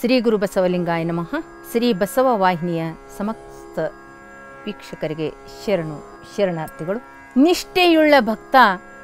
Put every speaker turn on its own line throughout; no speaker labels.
ಶ್ರೀ ಗುರು ಬಸವಲಿಂಗಾಯ ನಮಃ ಶ್ರೀ ಬಸವ ವಾಹಿನಿಯ ಸಮಸ್ತ ವೀಕ್ಷಕರಿಗೆ ಶರಣು ಶರಣಾರ್ಥಿಗಳು ನಿಷ್ಠೆಯುಳ್ಳ ಭಕ್ತ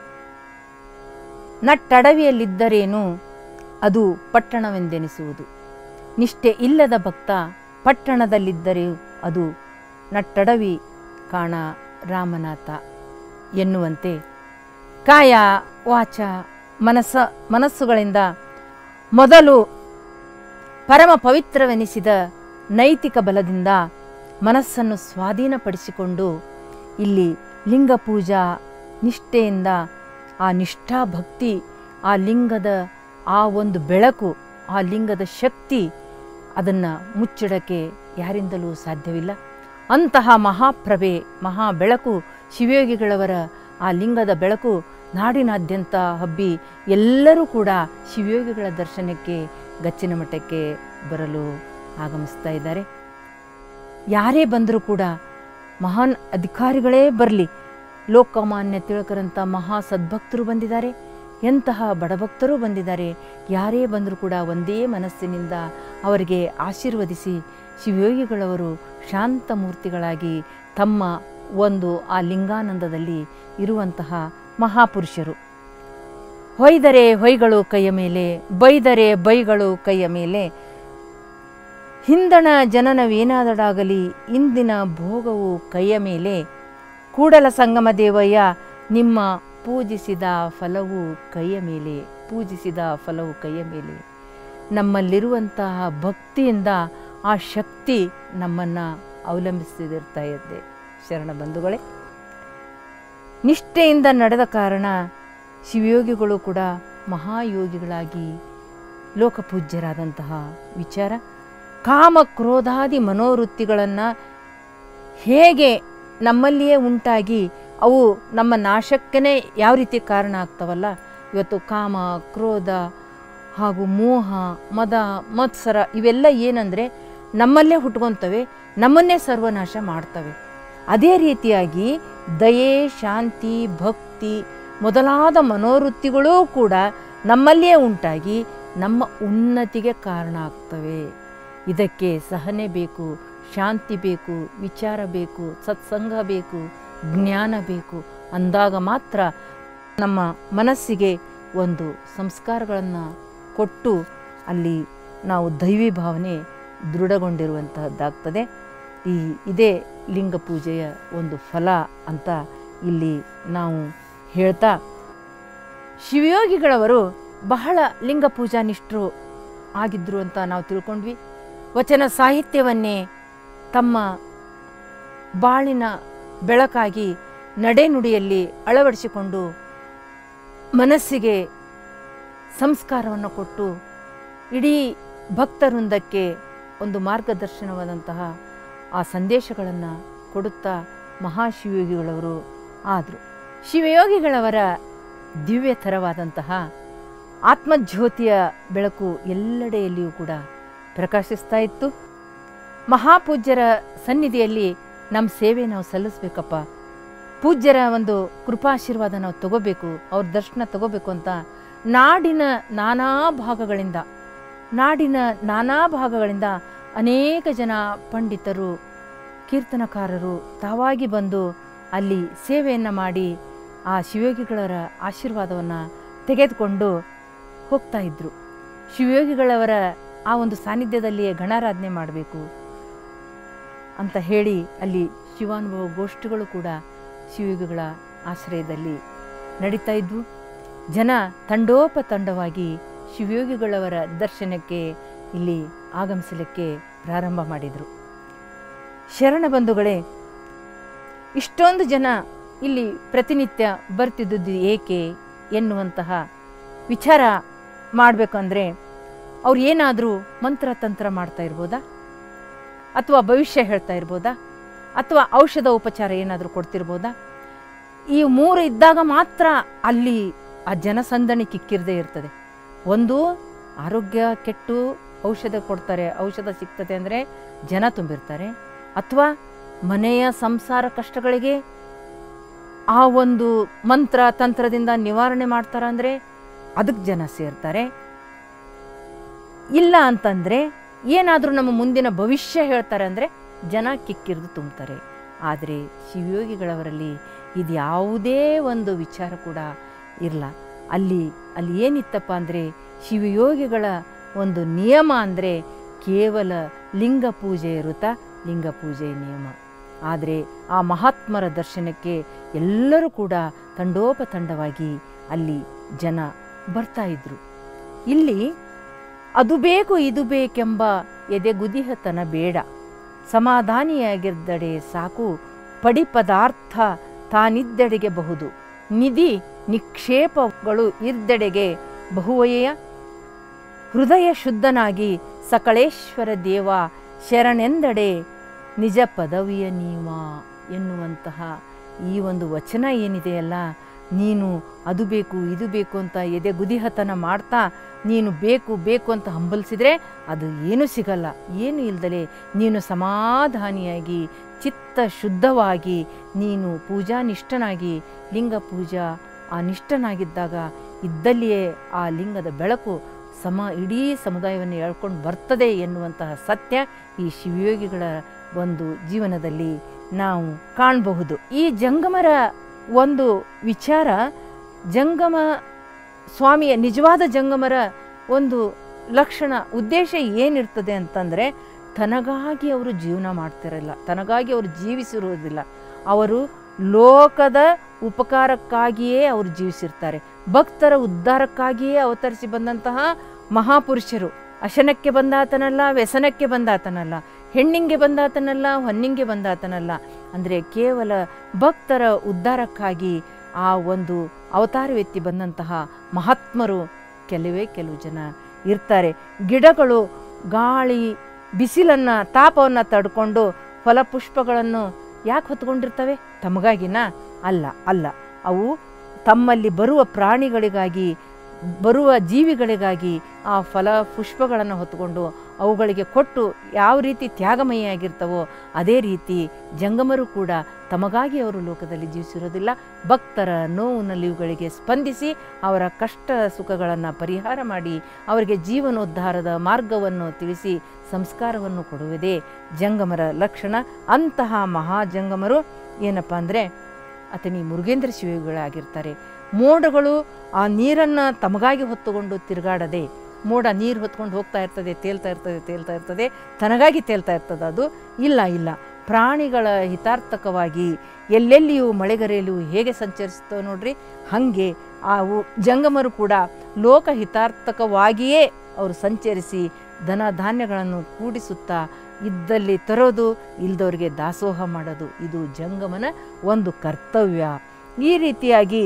ನಟ್ಟಡವಿಯಲ್ಲಿದ್ದರೇನು ಅದು ಪಟ್ಟಣವೆಂದೆನಿಸುವುದು ನಿಷ್ಠೆ ಇಲ್ಲದ ಭಕ್ತ ಪಟ್ಟಣದಲ್ಲಿದ್ದರೆ ಅದು ನಟ್ಟಡವಿ ಕಾಣ ರಾಮನಾಥ ಎನ್ನುವಂತೆ ಕಾಯ ವಾಚ ಮನಸ್ಸ ಮನಸ್ಸುಗಳಿಂದ ಮೊದಲು ಪರಮ ಪವಿತ್ರವೆನಿಸಿದ ನೈತಿಕ ಬಲದಿಂದ ಮನಸ್ಸನ್ನು ಸ್ವಾಧೀನಪಡಿಸಿಕೊಂಡು ಇಲ್ಲಿ ಲಿಂಗ ಪೂಜಾ ನಿಷ್ಠೆಯಿಂದ ಆ ನಿಷ್ಠಾ ಭಕ್ತಿ ಆ ಲಿಂಗದ ಆ ಒಂದು ಬೆಳಕು ಆ ಲಿಂಗದ ಶಕ್ತಿ ಅದನ್ನು ಮುಚ್ಚಿಡಕ್ಕೆ ಯಾರಿಂದಲೂ ಸಾಧ್ಯವಿಲ್ಲ ಅಂತಹ ಮಹಾಪ್ರಭೆ ಮಹಾ ಬೆಳಕು ಶಿವಯೋಗಿಗಳವರ ಆ ಲಿಂಗದ ಬೆಳಕು ನಾಡಿನಾದ್ಯಂತ ಹಬ್ಬಿ ಎಲ್ಲರೂ ಕೂಡ ಶಿವಯೋಗಿಗಳ ದರ್ಶನಕ್ಕೆ ಗಚ್ಚಿನ ಮಠಕ್ಕೆ ಬರಲು ಆಗಮಿಸ್ತಾ ಇದ್ದಾರೆ ಯಾರೇ ಬಂದರೂ ಕೂಡ ಮಹಾನ್ ಅಧಿಕಾರಿಗಳೇ ಬರಲಿ ಲೋಕಮಾನ್ಯ ತಿಳಕರಂಥ ಮಹಾ ಸದ್ಭಕ್ತರು ಬಂದಿದ್ದಾರೆ ಎಂತಹ ಬಡಭಕ್ತರು ಬಂದಿದ್ದಾರೆ ಯಾರೇ ಬಂದರೂ ಕೂಡ ಒಂದೇ ಮನಸ್ಸಿನಿಂದ ಅವರಿಗೆ ಆಶೀರ್ವದಿಸಿ ಶಿವಯೋಗಿಗಳವರು ಶಾಂತ ಮೂರ್ತಿಗಳಾಗಿ ತಮ್ಮ ಒಂದು ಆ ಲಿಂಗಾನಂದದಲ್ಲಿ ಇರುವಂತಹ ಮಹಾಪುರುಷರು ಹೊಯ್ದರೆ ಹೊಯ್ಗಳು ಕೈಯ ಮೇಲೆ ಬೈದರೆ ಬೈಗಳು ಕೈಯ ಮೇಲೆ ಹಿಂದಣ ಜನನವೇನಾದಡಾಗಲಿ ಇಂದಿನ ಭೋಗವು ಕೈಯ ಮೇಲೆ ಕೂಡಲ ಸಂಗಮ ದೇವಯ್ಯ ನಿಮ್ಮ ಪೂಜಿಸಿದ ಫಲವು ಕೈಯ ಮೇಲೆ ಪೂಜಿಸಿದ ಫಲವು ಕೈಯ ಮೇಲೆ ನಮ್ಮಲ್ಲಿರುವಂತಹ ಭಕ್ತಿಯಿಂದ ಆ ಶಕ್ತಿ ನಮ್ಮನ್ನು ಅವಲಂಬಿಸಿದಿರ್ತಾ ಇದೆ ಶರಣ ಬಂಧುಗಳೇ ನಿಷ್ಠೆಯಿಂದ ನಡೆದ ಕಾರಣ ಶಿವಯೋಗಿಗಳು ಕೂಡ ಮಹಾಯೋಗಿಗಳಾಗಿ ಲೋಕಪೂಜ್ಯರಾದಂತಹ ವಿಚಾರ ಕಾಮ ಕ್ರೋಧಾದಿ ಮನೋವೃತ್ತಿಗಳನ್ನು ಹೇಗೆ ನಮ್ಮಲ್ಲಿಯೇ ಉಂಟಾಗಿ ಅವು ನಮ್ಮ ನಾಶಕ್ಕೇ ಯಾವ ರೀತಿ ಕಾರಣ ಆಗ್ತವಲ್ಲ ಇವತ್ತು ಕಾಮ ಕ್ರೋಧ ಹಾಗೂ ಮೋಹ ಮದ ಮತ್ಸರ ಇವೆಲ್ಲ ಏನಂದರೆ ನಮ್ಮಲ್ಲೇ ಹುಟ್ಕೊತವೆ ನಮ್ಮನ್ನೇ ಸರ್ವನಾಶ ಮಾಡ್ತವೆ ಅದೇ ರೀತಿಯಾಗಿ ದಯೆ ಶಾಂತಿ ಭಕ್ತಿ ಮೊದಲಾದ ಮನೋವೃತ್ತಿಗಳೂ ಕೂಡ ನಮ್ಮಲ್ಲಿಯೇ ಉಂಟಾಗಿ ನಮ್ಮ ಉನ್ನತಿಗೆ ಕಾರಣ ಆಗ್ತವೆ ಇದಕ್ಕೆ ಸಹನೆ ಬೇಕು ಶಾಂತಿ ಬೇಕು ವಿಚಾರ ಬೇಕು ಸತ್ಸಂಗ ಬೇಕು ಜ್ಞಾನ ಬೇಕು ಅಂದಾಗ ಮಾತ್ರ ನಮ್ಮ ಮನಸ್ಸಿಗೆ ಒಂದು ಸಂಸ್ಕಾರಗಳನ್ನು ಕೊಟ್ಟು ಅಲ್ಲಿ ನಾವು ದೈವಿ ಭಾವನೆ ದೃಢಗೊಂಡಿರುವಂತಹದ್ದಾಗ್ತದೆ ಈ ಇದೇ ಲಿಂಗ ಪೂಜೆಯ ಒಂದು ಫಲ ಅಂತ ಇಲ್ಲಿ ನಾವು ಹೇಳ್ತಾ ಶಿವಯೋಗಿಗಳವರು ಬಹಳ ಲಿಂಗ ಪೂಜಾ ನಿಷ್ಠರು ಆಗಿದ್ರು ಅಂತ ನಾವು ತಿಳ್ಕೊಂಡ್ವಿ ವಚನ ಸಾಹಿತ್ಯವನ್ನೇ ತಮ್ಮ ಬಾಳಿನ ಬೆಳಕಾಗಿ ನಡೆನುಡಿಯಲ್ಲಿ ಅಳವಡಿಸಿಕೊಂಡು ಮನಸ್ಸಿಗೆ ಸಂಸ್ಕಾರವನ್ನು ಕೊಟ್ಟು ಇಡೀ ಭಕ್ತವೃಂದಕ್ಕೆ ಒಂದು ಮಾರ್ಗದರ್ಶನವಾದಂತಹ ಆ ಸಂದೇಶಗಳನ್ನು ಕೊಡುತ್ತಾ ಮಹಾಶಿವಯೋಗಿಗಳವರು ಆದರು ಶಿವಯೋಗಿಗಳವರ ದಿವ್ಯತರವಾದಂತಹ ಆತ್ಮಜ್ಯೋತಿಯ ಬೆಳಕು ಎಲ್ಲೆಡೆಯಲ್ಲಿಯೂ ಕೂಡ ಪ್ರಕಾಶಿಸ್ತಾ ಇತ್ತು ಮಹಾಪೂಜ್ಯರ ಸನ್ನಿಧಿಯಲ್ಲಿ ನಮ್ಮ ಸೇವೆ ನಾವು ಸಲ್ಲಿಸ್ಬೇಕಪ್ಪ ಪೂಜ್ಯರ ಒಂದು ಕೃಪಾಶೀರ್ವಾದ ನಾವು ತಗೋಬೇಕು ಅವ್ರ ದರ್ಶನ ತಗೋಬೇಕು ಅಂತ ನಾಡಿನ ನಾನಾ ಭಾಗಗಳಿಂದ ನಾಡಿನ ನಾನಾ ಭಾಗಗಳಿಂದ ಅನೇಕ ಜನ ಪಂಡಿತರು ಕೀರ್ತನಕಾರರು ತಾವಾಗಿ ಬಂದು ಅಲ್ಲಿ ಸೇವೆಯನ್ನು ಮಾಡಿ ಆ ಶಿವಯೋಗಿಗಳವರ ಆಶೀರ್ವಾದವನ್ನು ತೆಗೆದುಕೊಂಡು ಹೋಗ್ತಾ ಇದ್ದರು ಶಿವಯೋಗಿಗಳವರ ಆ ಒಂದು ಸಾನ್ನಿಧ್ಯದಲ್ಲಿಯೇ ಗಣಾರಾಧನೆ ಮಾಡಬೇಕು ಅಂತ ಹೇಳಿ ಅಲ್ಲಿ ಶಿವಾನುಭವ ಗೋಷ್ಠಿಗಳು ಕೂಡ ಶಿವಯೋಗಿಗಳ ಆಶ್ರಯದಲ್ಲಿ ನಡೀತಾ ಇದ್ವು ಜನ ತಂಡೋಪತಂಡವಾಗಿ ಶಿವಯೋಗಿಗಳವರ ದರ್ಶನಕ್ಕೆ ಇಲ್ಲಿ ಆಗಮಿಸಲಿಕ್ಕೆ ಪ್ರಾರಂಭ ಮಾಡಿದರು ಶರಣ ಬಂಧುಗಳೇ ಇಷ್ಟೊಂದು ಜನ ಇಲ್ಲಿ ಪ್ರತಿನಿತ್ಯ ಬರ್ತಿದ್ದುದು ಏಕೆ ಎನ್ನುವಂತಹ ವಿಚಾರ ಮಾಡಬೇಕಂದ್ರೆ ಅವ್ರು ಏನಾದರೂ ಮಂತ್ರ ತಂತ್ರ ಮಾಡ್ತಾ ಇರ್ಬೋದಾ ಅಥವಾ ಭವಿಷ್ಯ ಹೇಳ್ತಾ ಇರ್ಬೋದಾ ಅಥವಾ ಔಷಧ ಉಪಚಾರ ಏನಾದರೂ ಕೊಡ್ತಿರ್ಬೋದಾ ಈ ಮೂರು ಇದ್ದಾಗ ಮಾತ್ರ ಅಲ್ಲಿ ಆ ಜನಸಂದಣಿ ಕಿಕ್ಕಿರದೇ ಇರ್ತದೆ ಒಂದು ಆರೋಗ್ಯ ಕೆಟ್ಟು ಔಷಧ ಕೊಡ್ತಾರೆ ಔಷಧ ಸಿಗ್ತದೆ ಅಂದರೆ ಜನ ತುಂಬಿರ್ತಾರೆ ಅಥವಾ ಮನೆಯ ಸಂಸಾರ ಕಷ್ಟಗಳಿಗೆ ಆ ಒಂದು ಮಂತ್ರ ತಂತ್ರದಿಂದ ನಿವಾರಣೆ ಮಾಡ್ತಾರ ಅಂದರೆ ಅದಕ್ಕೆ ಜನ ಸೇರ್ತಾರೆ ಇಲ್ಲ ಅಂತಂದರೆ ಏನಾದರೂ ನಮ್ಮ ಮುಂದಿನ ಭವಿಷ್ಯ ಹೇಳ್ತಾರೆ ಅಂದರೆ ಜನ ಕಿಕ್ಕಿರಿದು ತುಂಬ್ತಾರೆ ಆದರೆ ಶಿವಯೋಗಿಗಳವರಲ್ಲಿ ಇದು ಯಾವುದೇ ಒಂದು ವಿಚಾರ ಕೂಡ ಇರಲ್ಲ ಅಲ್ಲಿ ಅಲ್ಲಿ ಏನಿತ್ತಪ್ಪ ಅಂದರೆ ಶಿವಯೋಗಿಗಳ ಒಂದು ನಿಯಮ ಅಂದರೆ ಕೇವಲ ಲಿಂಗ ಪೂಜೆ ಇರುತ್ತಾ ಲಿಂಗ ಪೂಜೆ ನಿಯಮ ಆದರೆ ಆ ಮಹಾತ್ಮರ ದರ್ಶನಕ್ಕೆ ಎಲ್ಲರೂ ಕೂಡ ತಂಡೋಪತಂಡವಾಗಿ ಅಲ್ಲಿ ಜನ ಬರ್ತಾ ಇದ್ರು ಇಲ್ಲಿ ಅದು ಬೇಕು ಇದು ಬೇಕೆಂಬ ಎದೆಗುದಿಹತನ ಬೇಡ ಸಮಾಧಾನಿಯಾಗಿದ್ದಡೆ ಸಾಕು ಪಡಿ ಪದಾರ್ಥ ತಾನಿದ್ದೆಡೆಗೆ ಬಹುದು ನಿಧಿ ನಿಕ್ಷೇಪಗಳು ಇದ್ದೆಡೆಗೆ ಬಹುವಯೆಯ ಹೃದಯ ಶುದ್ಧನಾಗಿ ಸಕಳೇಶ್ವರ ದೇವ ಶರಣೆಂದಡೆ ನಿಜ ಪದವಿಯ ನೀವ ಎನ್ನುವಂತಹ ಈ ಒಂದು ವಚನ ಏನಿದೆಯಲ್ಲ ನೀನು ಅದು ಬೇಕು ಇದು ಬೇಕು ಅಂತ ಎದೆ ಗುದಿಹತನ ಮಾಡ್ತಾ ನೀನು ಬೇಕು ಬೇಕು ಅಂತ ಹಂಬಲಿಸಿದರೆ ಅದು ಏನೂ ಸಿಗಲ್ಲ ಏನು ಇಲ್ದಲೆ ನೀನು ಸಮಾಧಾನಿಯಾಗಿ ಚಿತ್ತ ಶುದ್ಧವಾಗಿ ನೀನು ಪೂಜಾ ನಿಷ್ಠನಾಗಿ ಲಿಂಗ ಪೂಜಾ ಆ ನಿಷ್ಠನಾಗಿದ್ದಾಗ ಇದ್ದಲ್ಲಿಯೇ ಆ ಲಿಂಗದ ಬೆಳಕು ಸಮ ಇಡೀ ಸಮುದಾಯವನ್ನು ಎಳ್ಕೊಂಡು ಬರ್ತದೆ ಎನ್ನುವಂತಹ ಸತ್ಯ ಈ ಶಿವಯೋಗಿಗಳ ಒಂದು ಜೀವನದಲ್ಲಿ ನಾವು ಕಾಣಬಹುದು ಈ ಜಂಗಮರ ಒಂದು ವಿಚಾರ ಜಂಗಮ ಸ್ವಾಮಿಯ ನಿಜವಾದ ಜಂಗಮರ ಒಂದು ಲಕ್ಷಣ ಉದ್ದೇಶ ಏನಿರ್ತದೆ ಅಂತಂದರೆ ತನಗಾಗಿ ಅವರು ಜೀವನ ಮಾಡ್ತಿರಲ್ಲ ತನಗಾಗಿ ಅವರು ಜೀವಿಸಿರುವುದಿಲ್ಲ ಅವರು ಲೋಕದ ಉಪಕಾರಕ್ಕಾಗಿಯೇ ಅವರು ಜೀವಿಸಿರ್ತಾರೆ ಭಕ್ತರ ಉದ್ಧಾರಕ್ಕಾಗಿಯೇ ಅವತರಿಸಿ ಬಂದಂತಹ ಮಹಾಪುರುಷರು ಅಶನಕ್ಕೆ ಬಂದಾತನಲ್ಲ ವ್ಯಸನಕ್ಕೆ ಬಂದಾತನಲ್ಲ ಹೆಣ್ಣಿಂಗೆ ಬಂದಾತನಲ್ಲ ಹೊನ್ನಿಂಗೆ ಬಂದಾತನಲ್ಲ ಅಂದರೆ ಕೇವಲ ಭಕ್ತರ ಉದ್ಧಾರಕ್ಕಾಗಿ ಆ ಒಂದು ಅವತಾರವೆತ್ತಿ ಬಂದಂತಹ ಮಹಾತ್ಮರು ಕೆಲವೇ ಕೆಲವು ಜನ ಇರ್ತಾರೆ ಗಿಡಗಳು ಗಾಳಿ ಬಿಸಿಲನ್ನು ತಾಪವನ್ನು ತಡ್ಕೊಂಡು ಫಲಪುಷ್ಪಗಳನ್ನು ಯಾಕೆ ಹೊತ್ಕೊಂಡಿರ್ತವೆ ತಮಗಾಗಿನ ಅಲ್ಲ ಅಲ್ಲ ಅವು ತಮ್ಮಲ್ಲಿ ಬರುವ ಪ್ರಾಣಿಗಳಿಗಾಗಿ ಬರುವ ಜೀವಿಗಳಿಗಾಗಿ ಆ ಫಲ ಪುಷ್ಪಗಳನ್ನು ಹೊತ್ತುಕೊಂಡು ಅವುಗಳಿಗೆ ಕೊಟ್ಟು ಯಾವ ರೀತಿ ತ್ಯಾಗಮಯಿಯಾಗಿರ್ತವೋ ಅದೇ ರೀತಿ ಜಂಗಮರು ಕೂಡ ತಮಗಾಗಿ ಅವರು ಲೋಕದಲ್ಲಿ ಜೀವಿಸಿರೋದಿಲ್ಲ ಭಕ್ತರ ನೋವು ನಲಿವುಗಳಿಗೆ ಸ್ಪಂದಿಸಿ ಅವರ ಕಷ್ಟ ಸುಖಗಳನ್ನು ಪರಿಹಾರ ಮಾಡಿ ಅವರಿಗೆ ಜೀವನೋದ್ಧಾರದ ಮಾರ್ಗವನ್ನು ತಿಳಿಸಿ ಸಂಸ್ಕಾರವನ್ನು ಕೊಡುವುದೇ ಜಂಗಮರ ಲಕ್ಷಣ ಅಂತಹ ಮಹಾಜಂಗಮರು ಏನಪ್ಪ ಅಂದರೆ ಅತನಿ ಮುರುಗೇಂದ್ರ ಶಿವಗಳಾಗಿರ್ತಾರೆ ಮೋಡಗಳು ಆ ನೀರನ್ನು ತಮಗಾಗಿ ಹೊತ್ತುಕೊಂಡು ತಿರುಗಾಡದೆ ಮೋಡ ನೀರು ಹೊತ್ಕೊಂಡು ಹೋಗ್ತಾ ಇರ್ತದೆ ತೇಲ್ತಾ ಇರ್ತದೆ ತೇಲ್ತಾ ಇರ್ತದೆ ತನಗಾಗಿ ತೇಲ್ತಾ ಇರ್ತದೆ ಅದು ಇಲ್ಲ ಇಲ್ಲ ಪ್ರಾಣಿಗಳ ಹಿತಾರ್ಥಕವಾಗಿ ಎಲ್ಲೆಲ್ಲಿಯೂ ಮಳೆಗರೆಯಲು ಹೇಗೆ ಸಂಚರಿಸ್ತವೆ ನೋಡ್ರಿ ಹಾಗೆ ಆ ಉ- ಜಂಗಮರು ಕೂಡ ಲೋಕ ಹಿತಾರ್ಥಕವಾಗಿಯೇ ಅವರು ಸಂಚರಿಸಿ ಧನ ಧಾನ್ಯಗಳನ್ನು ಕೂಡಿಸುತ್ತಾ ಇದ್ದಲ್ಲಿ ತರೋದು ಇಲ್ದವ್ರಿಗೆ ದಾಸೋಹ ಮಾಡೋದು ಇದು ಜಂಗಮನ ಒಂದು ಕರ್ತವ್ಯ ಈ ರೀತಿಯಾಗಿ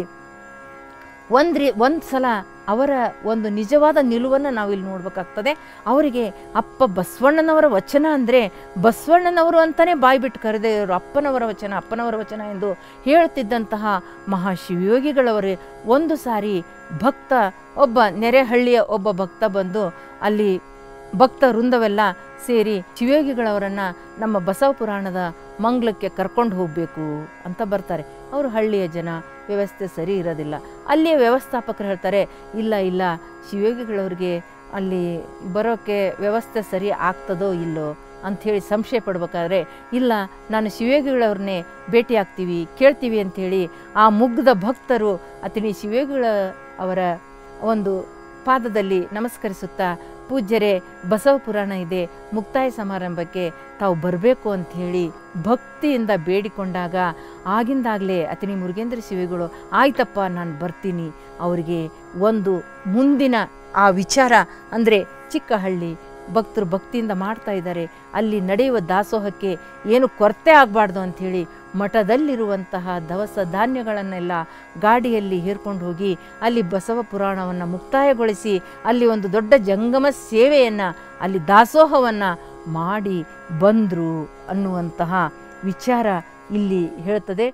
ಒಂದು ರೀ ಒಂದು ಸಲ ಅವರ ಒಂದು ನಿಜವಾದ ನಿಲುವನ್ನು ನಾವಿಲ್ಲಿ ನೋಡಬೇಕಾಗ್ತದೆ ಅವರಿಗೆ ಅಪ್ಪ ಬಸವಣ್ಣನವರ ವಚನ ಅಂದರೆ ಬಸವಣ್ಣನವರು ಅಂತಲೇ ಬಾಯಿ ಬಿಟ್ಟು ಕರೆದೇ ಇವರು ಅಪ್ಪನವರ ವಚನ ಅಪ್ಪನವರ ವಚನ ಎಂದು ಹೇಳುತ್ತಿದ್ದಂತಹ ಮಹಾಶಿವಯೋಗಿಗಳವರೇ ಒಂದು ಸಾರಿ ಭಕ್ತ ಒಬ್ಬ ನೆರೆಹಳ್ಳಿಯ ಒಬ್ಬ ಭಕ್ತ ಬಂದು ಅಲ್ಲಿ ಭಕ್ತ ವೃಂದವೆಲ್ಲ ಸೇರಿ ಶಿವಯೋಗಿಗಳವರನ್ನು ನಮ್ಮ ಬಸವ ಪುರಾಣದ ಮಂಗ್ಲಕ್ಕೆ ಕರ್ಕೊಂಡು ಹೋಗಬೇಕು ಅಂತ ಬರ್ತಾರೆ ಅವರು ಹಳ್ಳಿಯ ಜನ ವ್ಯವಸ್ಥೆ ಸರಿ ಇರೋದಿಲ್ಲ ಅಲ್ಲಿಯ ವ್ಯವಸ್ಥಾಪಕರು ಹೇಳ್ತಾರೆ ಇಲ್ಲ ಇಲ್ಲ ಶಿವಯೋಗಿಗಳವ್ರಿಗೆ ಅಲ್ಲಿ ಬರೋಕ್ಕೆ ವ್ಯವಸ್ಥೆ ಸರಿ ಆಗ್ತದೋ ಇಲ್ಲೋ ಅಂಥೇಳಿ ಸಂಶಯ ಪಡ್ಬೇಕಾದ್ರೆ ಇಲ್ಲ ನಾನು ಶಿವಯೋಗಿಗಳವ್ರನ್ನೇ ಭೇಟಿ ಆಗ್ತೀವಿ ಕೇಳ್ತೀವಿ ಅಂಥೇಳಿ ಆ ಮುಗ್ಧ ಭಕ್ತರು ಅತಿನಿ ಶಿವಯೋಗಿಗಳ ಅವರ ಒಂದು ಪಾದದಲ್ಲಿ ನಮಸ್ಕರಿಸುತ್ತಾ ಪೂಜ್ಯರೇ ಬಸವ ಪುರಾಣ ಇದೆ ಮುಕ್ತಾಯ ಸಮಾರಂಭಕ್ಕೆ ತಾವು ಬರಬೇಕು ಅಂತ ಹೇಳಿ ಭಕ್ತಿಯಿಂದ ಬೇಡಿಕೊಂಡಾಗ ಆಗಿಂದಾಗಲೇ ಅತಿನಿ ಮುರುಗೇಂದ್ರ ಶಿವಿಗಳು ಆಯ್ತಪ್ಪ ನಾನು ಬರ್ತೀನಿ ಅವರಿಗೆ ಒಂದು ಮುಂದಿನ ಆ ವಿಚಾರ ಅಂದರೆ ಚಿಕ್ಕ ಹಳ್ಳಿ ಭಕ್ತರು ಭಕ್ತಿಯಿಂದ ಮಾಡ್ತಾ ಇದ್ದಾರೆ ಅಲ್ಲಿ ನಡೆಯುವ ದಾಸೋಹಕ್ಕೆ ಏನು ಕೊರತೆ ಆಗಬಾರ್ದು ಅಂಥೇಳಿ ಮಠದಲ್ಲಿರುವಂತಹ ದವಸ ಧಾನ್ಯಗಳನ್ನೆಲ್ಲ ಗಾಡಿಯಲ್ಲಿ ಹೇರ್ಕೊಂಡು ಹೋಗಿ ಅಲ್ಲಿ ಬಸವ ಪುರಾಣವನ್ನು ಮುಕ್ತಾಯಗೊಳಿಸಿ ಅಲ್ಲಿ ಒಂದು ದೊಡ್ಡ ಜಂಗಮ ಸೇವೆಯನ್ನು ಅಲ್ಲಿ ದಾಸೋಹವನ್ನು ಮಾಡಿ ಬಂದರು ಅನ್ನುವಂತಹ ವಿಚಾರ ಇಲ್ಲಿ ಹೇಳ್ತದೆ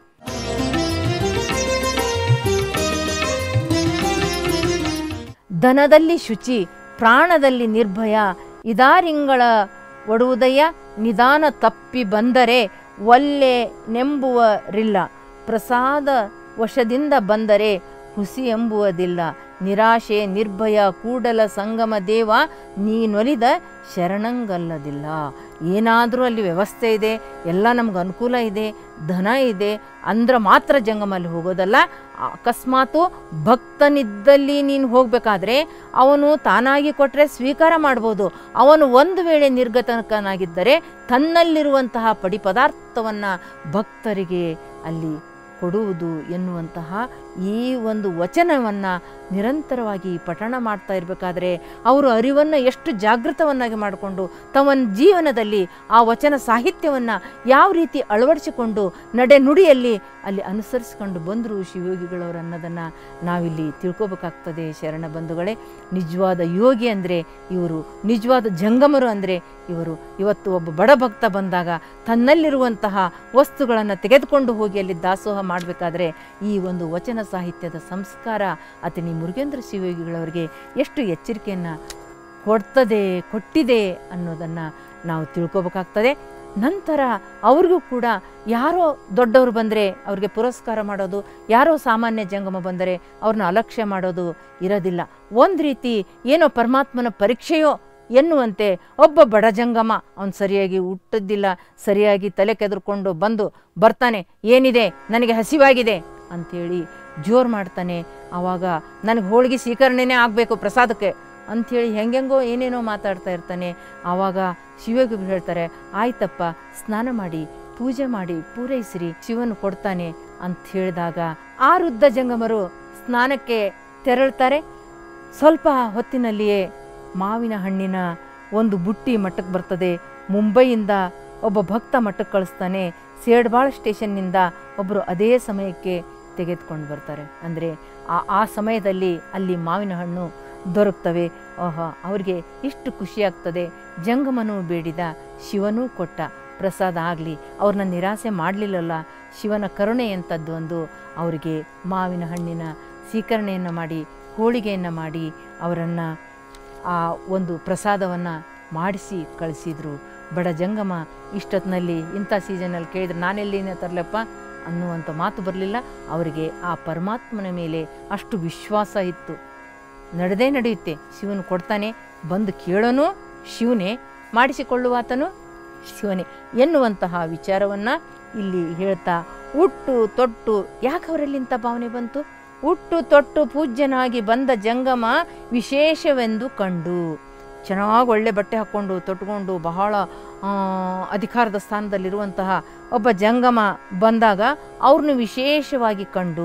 ಧನದಲ್ಲಿ ಶುಚಿ ಪ್ರಾಣದಲ್ಲಿ ನಿರ್ಭಯ ಇದಾರಿಂಗಳ ಒಡುವುದಯ ನಿಧಾನ ತಪ್ಪಿ ಬಂದರೆ ಒಲ್ಲೆ ನೆಂಬುವರಿಲ್ಲ ಪ್ರಸಾದ ವಶದಿಂದ ಬಂದರೆ ಹುಸಿ ಎಂಬುವುದಿಲ್ಲ ನಿರಾಶೆ ನಿರ್ಭಯ ಕೂಡಲ ಸಂಗಮ ದೇವ ನೀನೊಲಿದ ಶರಣಂಗಲ್ಲದಿಲ್ಲ ಏನಾದರೂ ಅಲ್ಲಿ ವ್ಯವಸ್ಥೆ ಇದೆ ಎಲ್ಲ ನಮ್ಗೆ ಅನುಕೂಲ ಇದೆ ಧನ ಇದೆ ಅಂದ್ರೆ ಮಾತ್ರ ಜಂಗಮಲ್ಲಿ ಹೋಗೋದಲ್ಲ ಅಕಸ್ಮಾತು ಭಕ್ತನಿದ್ದಲ್ಲಿ ನೀನು ಹೋಗಬೇಕಾದ್ರೆ ಅವನು ತಾನಾಗಿ ಕೊಟ್ಟರೆ ಸ್ವೀಕಾರ ಮಾಡ್ಬೋದು ಅವನು ಒಂದು ವೇಳೆ ನಿರ್ಗತಕನಾಗಿದ್ದರೆ ತನ್ನಲ್ಲಿರುವಂತಹ ಪಡಿ ಪದಾರ್ಥವನ್ನು ಭಕ್ತರಿಗೆ ಅಲ್ಲಿ ಕೊಡುವುದು ಎನ್ನುವಂತಹ ಈ ಒಂದು ವಚನವನ್ನು ನಿರಂತರವಾಗಿ ಪಠಣ ಮಾಡ್ತಾ ಇರಬೇಕಾದ್ರೆ ಅವರು ಅರಿವನ್ನು ಎಷ್ಟು ಜಾಗೃತವನ್ನಾಗಿ ಮಾಡಿಕೊಂಡು ತಮ್ಮ ಜೀವನದಲ್ಲಿ ಆ ವಚನ ಸಾಹಿತ್ಯವನ್ನು ಯಾವ ರೀತಿ ಅಳವಡಿಸಿಕೊಂಡು ನಡೆ ನುಡಿಯಲ್ಲಿ ಅಲ್ಲಿ ಅನುಸರಿಸಿಕೊಂಡು ಬಂದರು ಶಿವಯೋಗಿಗಳವರು ಅನ್ನೋದನ್ನು ನಾವಿಲ್ಲಿ ತಿಳ್ಕೊಬೇಕಾಗ್ತದೆ ಶರಣ ಬಂಧುಗಳೇ ನಿಜವಾದ ಯೋಗಿ ಅಂದರೆ ಇವರು ನಿಜವಾದ ಜಂಗಮರು ಅಂದರೆ ಇವರು ಇವತ್ತು ಒಬ್ಬ ಬಡ ಭಕ್ತ ಬಂದಾಗ ತನ್ನಲ್ಲಿರುವಂತಹ ವಸ್ತುಗಳನ್ನು ತೆಗೆದುಕೊಂಡು ಹೋಗಿ ಅಲ್ಲಿ ದಾಸೋಹ ಮಾಡಬೇಕಾದ್ರೆ ಈ ಒಂದು ವಚನ ಸಾಹಿತ್ಯದ ಸಂಸ್ಕಾರ ಅತನಿ ಮುರುಗೇಂದ್ರ ಶಿವಯೋಗಿಗಳವರಿಗೆ ಎಷ್ಟು ಎಚ್ಚರಿಕೆಯನ್ನು ಕೊಡ್ತದೆ ಕೊಟ್ಟಿದೆ ಅನ್ನೋದನ್ನು ನಾವು ತಿಳ್ಕೊಬೇಕಾಗ್ತದೆ ನಂತರ ಅವ್ರಿಗೂ ಕೂಡ ಯಾರೋ ದೊಡ್ಡವರು ಬಂದರೆ ಅವ್ರಿಗೆ ಪುರಸ್ಕಾರ ಮಾಡೋದು ಯಾರೋ ಸಾಮಾನ್ಯ ಜಂಗಮ ಬಂದರೆ ಅವ್ರನ್ನ ಅಲಕ್ಷ್ಯ ಮಾಡೋದು ಇರೋದಿಲ್ಲ ಒಂದು ರೀತಿ ಏನೋ ಪರಮಾತ್ಮನ ಪರೀಕ್ಷೆಯೋ ಎನ್ನುವಂತೆ ಒಬ್ಬ ಬಡ ಜಂಗಮ ಅವನು ಸರಿಯಾಗಿ ಹುಟ್ಟಿದ್ದಿಲ್ಲ ಸರಿಯಾಗಿ ತಲೆ ಕೆದರ್ಕೊಂಡು ಬಂದು ಬರ್ತಾನೆ ಏನಿದೆ ನನಗೆ ಹಸಿವಾಗಿದೆ ಅಂಥೇಳಿ ಜೋರು ಮಾಡ್ತಾನೆ ಆವಾಗ ನನಗೆ ಹೋಳಿಗೆ ಸ್ವೀಕರಣೆನೇ ಆಗಬೇಕು ಪ್ರಸಾದಕ್ಕೆ ಅಂಥೇಳಿ ಹೆಂಗೆಂಗೋ ಏನೇನೋ ಮಾತಾಡ್ತಾ ಇರ್ತಾನೆ ಆವಾಗ ಶಿವಯೋಗಿಗಳು ಹೇಳ್ತಾರೆ ಆಯ್ತಪ್ಪ ಸ್ನಾನ ಮಾಡಿ ಪೂಜೆ ಮಾಡಿ ಪೂರೈಸಿರಿ ಶಿವನು ಕೊಡ್ತಾನೆ ಅಂತ ಹೇಳಿದಾಗ ಆ ವೃದ್ಧ ಜಂಗಮರು ಸ್ನಾನಕ್ಕೆ ತೆರಳ್ತಾರೆ ಸ್ವಲ್ಪ ಹೊತ್ತಿನಲ್ಲಿಯೇ ಮಾವಿನ ಹಣ್ಣಿನ ಒಂದು ಬುಟ್ಟಿ ಮಟ್ಟಕ್ಕೆ ಬರ್ತದೆ ಮುಂಬೈಯಿಂದ ಒಬ್ಬ ಭಕ್ತ ಮಟ್ಟಕ್ಕೆ ಕಳಿಸ್ತಾನೆ ಸೇಡ್ಬಾಳ್ ಸ್ಟೇಷನ್ನಿಂದ ಒಬ್ಬರು ಅದೇ ಸಮಯಕ್ಕೆ ತೆಗೆದುಕೊಂಡು ಬರ್ತಾರೆ ಅಂದರೆ ಆ ಆ ಸಮಯದಲ್ಲಿ ಅಲ್ಲಿ ಮಾವಿನ ಹಣ್ಣು ದೊರಕ್ತವೆ ಆಹಾ ಅವರಿಗೆ ಇಷ್ಟು ಖುಷಿಯಾಗ್ತದೆ ಜಂಗಮನು ಬೇಡಿದ ಶಿವನೂ ಕೊಟ್ಟ ಪ್ರಸಾದ ಆಗಲಿ ಅವ್ರನ್ನ ನಿರಾಸೆ ಮಾಡಲಿಲ್ಲಲ್ಲ ಶಿವನ ಕರುಣೆ ಎಂಥದ್ದು ಒಂದು ಅವರಿಗೆ ಮಾವಿನ ಹಣ್ಣಿನ ಸ್ವೀಕರಣೆಯನ್ನು ಮಾಡಿ ಹೋಳಿಗೆಯನ್ನು ಮಾಡಿ ಅವರನ್ನು ಆ ಒಂದು ಪ್ರಸಾದವನ್ನು ಮಾಡಿಸಿ ಕಳಿಸಿದ್ರು ಬಡ ಜಂಗಮ ಇಷ್ಟೊತ್ತಿನಲ್ಲಿ ಇಂಥ ಸೀಸನಲ್ಲಿ ಕೇಳಿದ್ರೆ ನಾನೆಲ್ಲಿನ ತರಲಪ್ಪ ಅನ್ನುವಂಥ ಮಾತು ಬರಲಿಲ್ಲ ಅವರಿಗೆ ಆ ಪರಮಾತ್ಮನ ಮೇಲೆ ಅಷ್ಟು ವಿಶ್ವಾಸ ಇತ್ತು ನಡೆದೇ ನಡೆಯುತ್ತೆ ಶಿವನು ಕೊಡ್ತಾನೆ ಬಂದು ಕೇಳೋನು ಶಿವನೇ ಮಾಡಿಸಿಕೊಳ್ಳುವಾತನು ಶಿವನೇ ಎನ್ನುವಂತಹ ವಿಚಾರವನ್ನು ಇಲ್ಲಿ ಹೇಳ್ತಾ ಹುಟ್ಟು ತೊಟ್ಟು ಯಾಕೆ ಅವರಲ್ಲಿ ಇಂಥ ಭಾವನೆ ಬಂತು ಹುಟ್ಟು ತೊಟ್ಟು ಪೂಜ್ಯನಾಗಿ ಬಂದ ಜಂಗಮ ವಿಶೇಷವೆಂದು ಕಂಡು ಚೆನ್ನಾಗಿ ಒಳ್ಳೆ ಬಟ್ಟೆ ಹಾಕ್ಕೊಂಡು ತೊಟ್ಕೊಂಡು ಬಹಳ ಆ, ಅಧಿಕಾರದ ಸ್ಥಾನದಲ್ಲಿರುವಂತಹ ಒಬ್ಬ ಜಂಗಮ ಬಂದಾಗ ಅವ್ರನ್ನ ವಿಶೇಷವಾಗಿ ಕಂಡು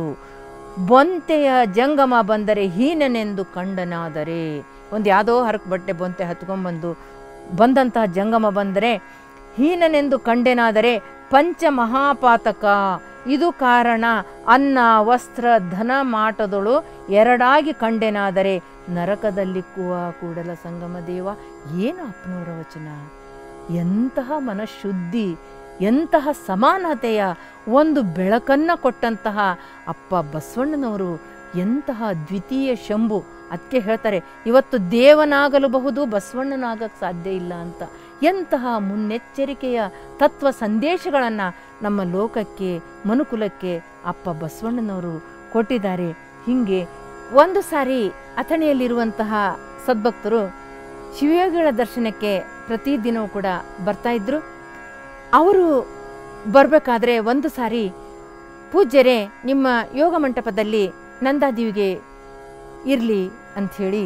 ಬೊಂತೆಯ ಜಂಗಮ ಬಂದರೆ ಹೀನನೆಂದು ಕಂಡನಾದರೆ ಒಂದು ಯಾವುದೋ ಹರಕು ಬಟ್ಟೆ ಬೊಂತೆ ಹತ್ಕೊಂಡ್ಬಂದು ಬಂದಂತಹ ಜಂಗಮ ಬಂದರೆ ಹೀನನೆಂದು ಕಂಡೆನಾದರೆ ಪಂಚ ಮಹಾಪಾತಕ ಇದು ಕಾರಣ ಅನ್ನ ವಸ್ತ್ರ ಧನ ಮಾಟದೊಳು ಎರಡಾಗಿ ಕಂಡೆನಾದರೆ ನರಕದಲ್ಲಿ ಕುವ ಕೂಡಲ ಸಂಗಮ ದೇವ ಏನು ಅಪ್ಪನವರ ವಚನ ಎಂತಹ ಮನಃಶುದ್ಧಿ ಎಂತಹ ಸಮಾನತೆಯ ಒಂದು ಬೆಳಕನ್ನು ಕೊಟ್ಟಂತಹ ಅಪ್ಪ ಬಸವಣ್ಣನವರು ಎಂತಹ ದ್ವಿತೀಯ ಶಂಭು ಅದಕ್ಕೆ ಹೇಳ್ತಾರೆ ಇವತ್ತು ದೇವನಾಗಲು ಬಹುದು ಬಸವಣ್ಣನಾಗಕ್ಕೆ ಸಾಧ್ಯ ಇಲ್ಲ ಅಂತ ಎಂತಹ ಮುನ್ನೆಚ್ಚರಿಕೆಯ ತತ್ವ ಸಂದೇಶಗಳನ್ನು ನಮ್ಮ ಲೋಕಕ್ಕೆ ಮನುಕುಲಕ್ಕೆ ಅಪ್ಪ ಬಸವಣ್ಣನವರು ಕೊಟ್ಟಿದ್ದಾರೆ ಹೀಗೆ ಒಂದು ಸಾರಿ ಅಥಣಿಯಲ್ಲಿರುವಂತಹ ಸದ್ಭಕ್ತರು ಶಿವಯೋಗಿಗಳ ದರ್ಶನಕ್ಕೆ ಪ್ರತಿದಿನವೂ ಕೂಡ ಬರ್ತಾ ಇದ್ರು ಅವರು ಬರಬೇಕಾದ್ರೆ ಒಂದು ಸಾರಿ ಪೂಜ್ಯರೇ ನಿಮ್ಮ ಯೋಗ ಮಂಟಪದಲ್ಲಿ ನಂದಾದೇವಿಗೆ ಇರಲಿ ಅಂಥೇಳಿ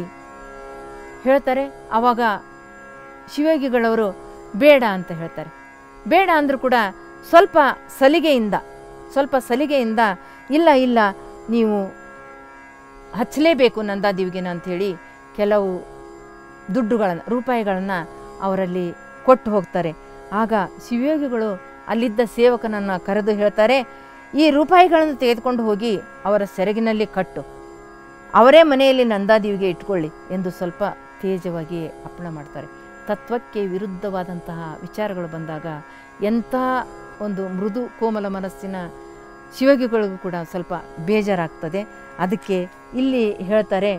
ಹೇಳ್ತಾರೆ ಆವಾಗ ಶಿವಯೋಗಿಗಳವರು ಬೇಡ ಅಂತ ಹೇಳ್ತಾರೆ ಬೇಡ ಅಂದರೂ ಕೂಡ ಸ್ವಲ್ಪ ಸಲಿಗೆಯಿಂದ ಸ್ವಲ್ಪ ಸಲಿಗೆಯಿಂದ ಇಲ್ಲ ಇಲ್ಲ ನೀವು ಹಚ್ಚಲೇಬೇಕು ನಂದಾದೇವಿಗೆನ ಅಂಥೇಳಿ ಕೆಲವು ದುಡ್ಡುಗಳನ್ನು ರೂಪಾಯಿಗಳನ್ನು ಅವರಲ್ಲಿ ಕೊಟ್ಟು ಹೋಗ್ತಾರೆ ಆಗ ಶಿವಯೋಗಿಗಳು ಅಲ್ಲಿದ್ದ ಸೇವಕನನ್ನು ಕರೆದು ಹೇಳ್ತಾರೆ ಈ ರೂಪಾಯಿಗಳನ್ನು ತೆಗೆದುಕೊಂಡು ಹೋಗಿ ಅವರ ಸೆರಗಿನಲ್ಲಿ ಕಟ್ಟು ಅವರೇ ಮನೆಯಲ್ಲಿ ನಂದಾದೇವಿಗೆ ಇಟ್ಕೊಳ್ಳಿ ಎಂದು ಸ್ವಲ್ಪ ತೇಜವಾಗಿ ಅಪ್ಪಣೆ ಮಾಡ್ತಾರೆ ತತ್ವಕ್ಕೆ ವಿರುದ್ಧವಾದಂತಹ ವಿಚಾರಗಳು ಬಂದಾಗ ಎಂಥ ಒಂದು ಮೃದು ಕೋಮಲ ಮನಸ್ಸಿನ ಶಿವಗಿಗಳಿಗೂ ಕೂಡ ಸ್ವಲ್ಪ ಬೇಜಾರಾಗ್ತದೆ ಅದಕ್ಕೆ ಇಲ್ಲಿ ಹೇಳ್ತಾರೆ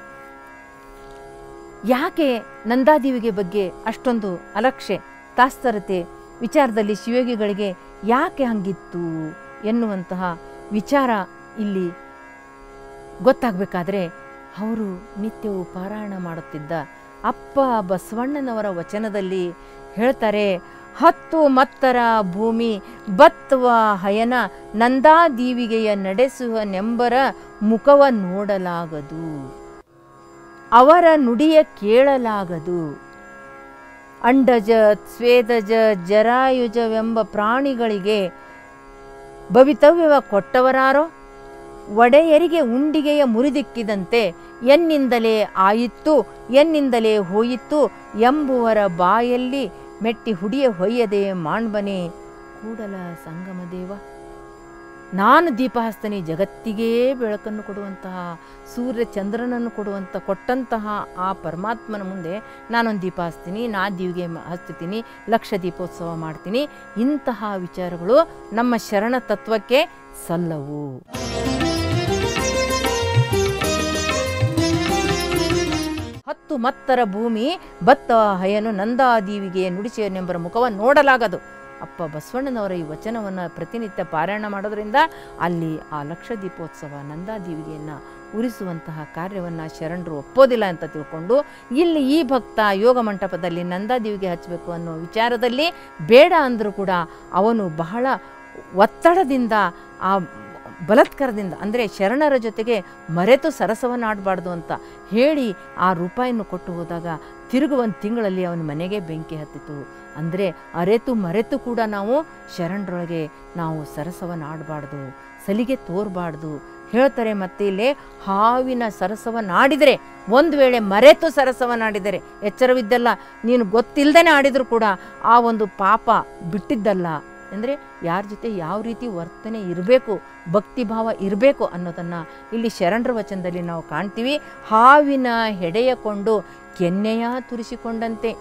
ಯಾಕೆ ನಂದಾದೇವಿಗೆ ಬಗ್ಗೆ ಅಷ್ಟೊಂದು ಅಲಕ್ಷ್ಯ ತಾಸ್ತರತೆ ವಿಚಾರದಲ್ಲಿ ಶಿವಯೋಗಿಗಳಿಗೆ ಯಾಕೆ ಹಂಗಿತ್ತು ಎನ್ನುವಂತಹ ವಿಚಾರ ಇಲ್ಲಿ ಗೊತ್ತಾಗಬೇಕಾದ್ರೆ ಅವರು ನಿತ್ಯವೂ ಪಾರಾಯಣ ಮಾಡುತ್ತಿದ್ದ ಅಪ್ಪ ಬಸವಣ್ಣನವರ ವಚನದಲ್ಲಿ ಹೇಳ್ತಾರೆ ಹತ್ತು ಮತ್ತರ ಭೂಮಿ ಬತ್ತುವ ಹಯನ ನಂದಾದೀವಿಗೆಯ ನಡೆಸುವ ನೆಂಬರ ಮುಖವ ನೋಡಲಾಗದು ಅವರ ನುಡಿಯ ಕೇಳಲಾಗದು ಅಂಡಜ ಸ್ವೇದಜ ಜರಾಯುಜವೆಂಬ ಪ್ರಾಣಿಗಳಿಗೆ ಭವಿತವ್ಯವ ಕೊಟ್ಟವರಾರೋ ಒಡೆಯರಿಗೆ ಉಂಡಿಗೆಯ ಮುರಿದಿಕ್ಕಿದಂತೆ ಎನ್ನಿಂದಲೇ ಆಯಿತ್ತು ಎನ್ನಿಂದಲೇ ಹೋಯಿತ್ತು ಎಂಬುವರ ಬಾಯಲ್ಲಿ ಮೆಟ್ಟಿ ಹುಡಿಯ ಹೊಯ್ಯದೆ ಮಾಣ್ಬನೆ ಕೂಡಲ ಸಂಗಮ ದೇವ ನಾನು ದೀಪಹಸ್ತನಿ ಜಗತ್ತಿಗೇ ಬೆಳಕನ್ನು ಕೊಡುವಂತಹ ಸೂರ್ಯ ಚಂದ್ರನನ್ನು ಕೊಡುವಂಥ ಕೊಟ್ಟಂತಹ ಆ ಪರಮಾತ್ಮನ ಮುಂದೆ ನಾನೊಂದು ದೀಪ ಹಚ್ತೀನಿ ನಾ ದೀವಿಗೆ ಮ- ಹಚ್ತೀನಿ ಲಕ್ಷ ದೀಪೋತ್ಸವ ಮಾಡ್ತೀನಿ ಇಂತಹ ವಿಚಾರಗಳು ನಮ್ಮ ಶರಣ ತತ್ವಕ್ಕೆ ಸಲ್ಲವು ಹತ್ತು ಮತ್ತರ ಭೂಮಿ ಬತ್ತ ಹಯನು ನಂದಾದೀವಿಗೆ ನುಡಿಸಿಯನೆಂಬರ ಮುಖವನ್ನು ನೋಡಲಾಗದು ಅಪ್ಪ ಬಸವಣ್ಣನವರ ಈ ವಚನವನ್ನು ಪ್ರತಿನಿತ್ಯ ಪಾರಾಯಣ ಮಾಡೋದ್ರಿಂದ ಅಲ್ಲಿ ಆ ಲಕ್ಷ ದೀಪೋತ್ಸವ ನಂದಾದೀವಿಗೆಯನ್ನು ಉರಿಸುವಂತಹ ಕಾರ್ಯವನ್ನು ಶರಣರು ಒಪ್ಪೋದಿಲ್ಲ ಅಂತ ತಿಳ್ಕೊಂಡು ಇಲ್ಲಿ ಈ ಭಕ್ತ ಯೋಗ ಮಂಟಪದಲ್ಲಿ ನಂದಾದೀವಿಗೆ ಹಚ್ಚಬೇಕು ಅನ್ನೋ ವಿಚಾರದಲ್ಲಿ ಬೇಡ ಅಂದರೂ ಕೂಡ ಅವನು ಬಹಳ ಒತ್ತಡದಿಂದ ಆ ಬಲತ್ಕಾರದಿಂದ ಅಂದರೆ ಶರಣರ ಜೊತೆಗೆ ಮರೆತು ಸರಸವನ್ನಾಡಬಾರ್ದು ಅಂತ ಹೇಳಿ ಆ ರೂಪಾಯಿಯನ್ನು ಕೊಟ್ಟು ಹೋದಾಗ ತಿರುಗು ಒಂದು ತಿಂಗಳಲ್ಲಿ ಅವನ ಮನೆಗೆ ಬೆಂಕಿ ಹತ್ತಿತು ಅಂದರೆ ಅರೆತು ಮರೆತು ಕೂಡ ನಾವು ಶರಣರೊಳಗೆ ನಾವು ಸರಸವನ್ನಾಡಬಾರ್ದು ಸಲಿಗೆ ತೋರಬಾರ್ದು ಹೇಳ್ತಾರೆ ಮತ್ತೆ ಇಲ್ಲಿ ಹಾವಿನ ಸರಸವನ್ನಾಡಿದರೆ ಒಂದು ವೇಳೆ ಮರೆತು ಸರಸವನ್ನಾಡಿದರೆ ಎಚ್ಚರವಿದ್ದಲ್ಲ ನೀನು ಗೊತ್ತಿಲ್ಲದೇ ಆಡಿದರೂ ಕೂಡ ಆ ಒಂದು ಪಾಪ ಬಿಟ್ಟಿದ್ದಲ್ಲ ಅಂದರೆ ಯಾರ ಜೊತೆ ಯಾವ ರೀತಿ ವರ್ತನೆ ಇರಬೇಕು ಭಕ್ತಿಭಾವ ಇರಬೇಕು ಅನ್ನೋದನ್ನು ಇಲ್ಲಿ ಶರಣರ ವಚನದಲ್ಲಿ ನಾವು ಕಾಣ್ತೀವಿ ಹಾವಿನ ಹೆಡೆಯ ಕೊಂಡು ಕೆನ್ನೆಯ ತುರಿಸಿಕೊಂಡಂತೆ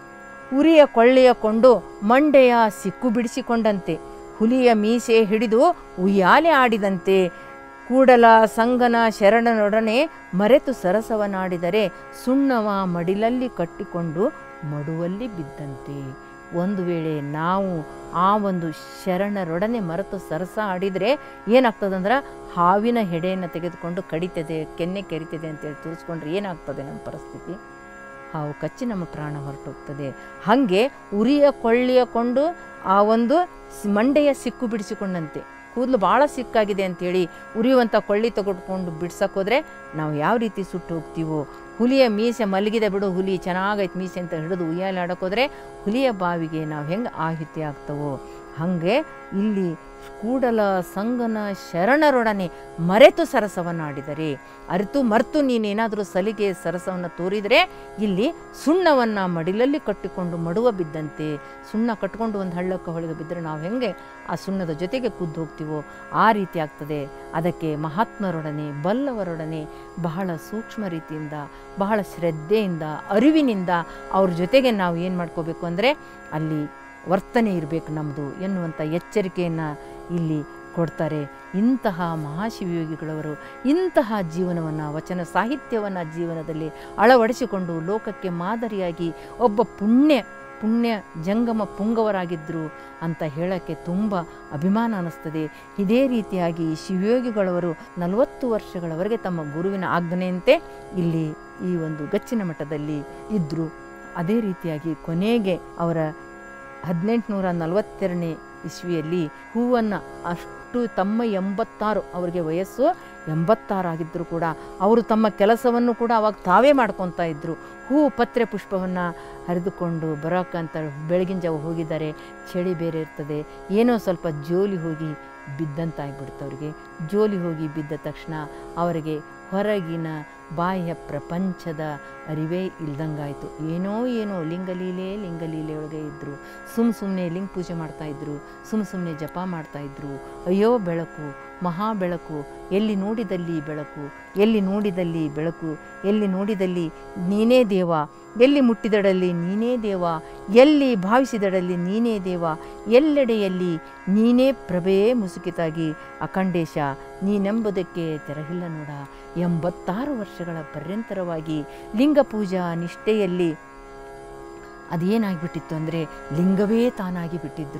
ಉರಿಯ ಕೊಳ್ಳೆಯ ಕೊಂಡು ಮಂಡೆಯ ಸಿಕ್ಕು ಬಿಡಿಸಿಕೊಂಡಂತೆ ಹುಲಿಯ ಮೀಸೆ ಹಿಡಿದು ಉಯ್ಯಾಲೆ ಆಡಿದಂತೆ ಕೂಡಲ ಸಂಗನ ಶರಣನೊಡನೆ ಮರೆತು ಸರಸವನಾಡಿದರೆ ಸುಣ್ಣವ ಮಡಿಲಲ್ಲಿ ಕಟ್ಟಿಕೊಂಡು ಮಡುವಲ್ಲಿ ಬಿದ್ದಂತೆ ಒಂದು ವೇಳೆ ನಾವು ಆ ಒಂದು ಶರಣರೊಡನೆ ಮರೆತು ಸರಸ ಆಡಿದರೆ ಏನಾಗ್ತದಂದ್ರೆ ಹಾವಿನ ಹೆಡೆಯನ್ನು ತೆಗೆದುಕೊಂಡು ಕಡಿತದೆ ಕೆನ್ನೆ ಕೆರಿತದೆ ಅಂತೇಳಿ ತೋರಿಸ್ಕೊಂಡ್ರೆ ಏನಾಗ್ತದೆ ನಮ್ಮ ಪರಿಸ್ಥಿತಿ ಹಾವು ಕಚ್ಚಿ ನಮ್ಮ ಪ್ರಾಣ ಹೊರಟೋಗ್ತದೆ ಹಾಗೆ ಉರಿಯ ಕೊಳ್ಳಿಯ ಕೊಂಡು ಆ ಒಂದು ಸ್- ಮಂಡೆಯ ಸಿಕ್ಕು ಬಿಡಿಸಿಕೊಂಡಂತೆ ಕೂದಲು ಭಾಳ ಸಿಕ್ಕಾಗಿದೆ ಅಂತೇಳಿ ಉರಿಯುವಂಥ ಕೊಳ್ಳಿ ತೆಗೆದುಕೊಂಡು ಬಿಡ್ಸಕ್ಕೆ ಹೋದರೆ ನಾವು ಯಾವ ರೀತಿ ಸುಟ್ಟು ಹೋಗ್ತೀವೋ ಹುಲಿಯ ಮೀಸೆ ಮಲಗಿದೆ ಬಿಡು ಹುಲಿ ಚೆನ್ನಾಗೈತೆ ಮೀಸೆ ಅಂತ ಹಿಡಿದು ಉಯ್ಯಾಲೆ ಆಡೋಕೋದ್ರೆ ಹುಲಿಯ ಬಾವಿಗೆ ನಾವು ಹೆಂಗೆ ಆಹುತಿ ಆಗ್ತವೋ ಹಾಗೆ ಇಲ್ಲಿ ಕೂಡಲ ಸಂಗನ ಶರಣರೊಡನೆ ಮರೆತು ಸರಸವನ್ನಾಡಿದರೆ ಅರಿತು ಮರೆತು ನೀನೇನಾದರೂ ಸಲಿಗೆ ಸರಸವನ್ನು ತೋರಿದರೆ ಇಲ್ಲಿ ಸುಣ್ಣವನ್ನು ಮಡಿಲಲ್ಲಿ ಕಟ್ಟಿಕೊಂಡು ಮಡುವ ಬಿದ್ದಂತೆ ಸುಣ್ಣ ಕಟ್ಕೊಂಡು ಒಂದು ಹಳ್ಳಕ್ಕೆ ಹೊಳೆಗೆ ಬಿದ್ದರೆ ನಾವು ಹೆಂಗೆ ಆ ಸುಣ್ಣದ ಜೊತೆಗೆ ಕುದ್ದು ಹೋಗ್ತೀವೋ ಆ ರೀತಿ ಆಗ್ತದೆ ಅದಕ್ಕೆ ಮಹಾತ್ಮರೊಡನೆ ಬಲ್ಲವರೊಡನೆ ಬಹಳ ಸೂಕ್ಷ್ಮ ರೀತಿಯಿಂದ ಬಹಳ ಶ್ರದ್ಧೆಯಿಂದ ಅರಿವಿನಿಂದ ಅವ್ರ ಜೊತೆಗೆ ನಾವು ಏನು ಮಾಡ್ಕೋಬೇಕು ಅಂದರೆ ಅಲ್ಲಿ ವರ್ತನೆ ಇರಬೇಕು ನಮ್ಮದು ಎನ್ನುವಂಥ ಎಚ್ಚರಿಕೆಯನ್ನು ಇಲ್ಲಿ ಕೊಡ್ತಾರೆ ಇಂತಹ ಮಹಾಶಿವಯೋಗಿಗಳವರು ಇಂತಹ ಜೀವನವನ್ನು ವಚನ ಸಾಹಿತ್ಯವನ್ನು ಜೀವನದಲ್ಲಿ ಅಳವಡಿಸಿಕೊಂಡು ಲೋಕಕ್ಕೆ ಮಾದರಿಯಾಗಿ ಒಬ್ಬ ಪುಣ್ಯ ಪುಣ್ಯ ಜಂಗಮ ಪುಂಗವರಾಗಿದ್ದರು ಅಂತ ಹೇಳೋಕ್ಕೆ ತುಂಬ ಅಭಿಮಾನ ಅನ್ನಿಸ್ತದೆ ಇದೇ ರೀತಿಯಾಗಿ ಶಿವಯೋಗಿಗಳವರು ನಲವತ್ತು ವರ್ಷಗಳವರೆಗೆ ತಮ್ಮ ಗುರುವಿನ ಆಜ್ಞೆಯಂತೆ ಇಲ್ಲಿ ಈ ಒಂದು ಗಚ್ಚಿನ ಮಠದಲ್ಲಿ ಇದ್ದರು ಅದೇ ರೀತಿಯಾಗಿ ಕೊನೆಗೆ ಅವರ ಹದಿನೆಂಟುನೂರ ನಲವತ್ತೆರಡನೇ ಇಸ್ವಿಯಲ್ಲಿ ಹೂವನ್ನು ಅಷ್ಟು ತಮ್ಮ ಎಂಬತ್ತಾರು ಅವರಿಗೆ ವಯಸ್ಸು ಎಂಬತ್ತಾರಾಗಿದ್ದರೂ ಕೂಡ ಅವರು ತಮ್ಮ ಕೆಲಸವನ್ನು ಕೂಡ ಅವಾಗ ತಾವೇ ಮಾಡ್ಕೊತಾ ಇದ್ದರು ಹೂವು ಪತ್ರೆ ಪುಷ್ಪವನ್ನು ಹರಿದುಕೊಂಡು ಬರೋಕ್ಕಂತ ಬೆಳಗಿನ ಜಾವ ಹೋಗಿದ್ದಾರೆ ಚಳಿ ಬೇರೆ ಇರ್ತದೆ ಏನೋ ಸ್ವಲ್ಪ ಜೋಲಿ ಹೋಗಿ ಬಿದ್ದಂತಾಗ್ಬಿಡ್ತು ಅವರಿಗೆ ಜೋಲಿ ಹೋಗಿ ಬಿದ್ದ ತಕ್ಷಣ ಅವರಿಗೆ ಹೊರಗಿನ ಬಾಹ್ಯ ಪ್ರಪಂಚದ ಅರಿವೇ ಇಲ್ದಂಗಾಯಿತು ಏನೋ ಏನೋ ಲಿಂಗಲೀಲೆ ಲಿಂಗಲೀಲೆಯೊಳಗೆ ಇದ್ದರು ಸುಮ್ಮ ಸುಮ್ಮನೆ ಲಿಂಗ ಪೂಜೆ ಮಾಡ್ತಾಯಿದ್ರು ಸುಮ್ಮ ಸುಮ್ಮನೆ ಜಪ ಮಾಡ್ತಾಯಿದ್ರು ಅಯ್ಯೋ ಬೆಳಕು ಮಹಾ ಬೆಳಕು ಎಲ್ಲಿ ನೋಡಿದಲ್ಲಿ ಬೆಳಕು ಎಲ್ಲಿ ನೋಡಿದಲ್ಲಿ ಬೆಳಕು ಎಲ್ಲಿ ನೋಡಿದಲ್ಲಿ ನೀನೇ ದೇವ ಎಲ್ಲಿ ಮುಟ್ಟಿದಡಲ್ಲಿ ನೀನೇ ದೇವ ಎಲ್ಲಿ ಭಾವಿಸಿದಡಲ್ಲಿ ನೀನೇ ದೇವ ಎಲ್ಲೆಡೆಯಲ್ಲಿ ನೀನೇ ಪ್ರಭೆಯೇ ಮುಸುಕಿತಾಗಿ ಅಖಂಡೇಶ ನೀನೆಂಬುದಕ್ಕೆ ತೆರಹಿಲ್ಲ ನೋಡ ಎಂಬತ್ತಾರು ವರ್ಷಗಳ ಪರ್ಯಂತರವಾಗಿ ಲಿಂಗ ಪೂಜಾ ನಿಷ್ಠೆಯಲ್ಲಿ ಅದೇನಾಗಿಬಿಟ್ಟಿತ್ತು ಅಂದರೆ ಲಿಂಗವೇ ತಾನಾಗಿ ಬಿಟ್ಟಿದ್ರು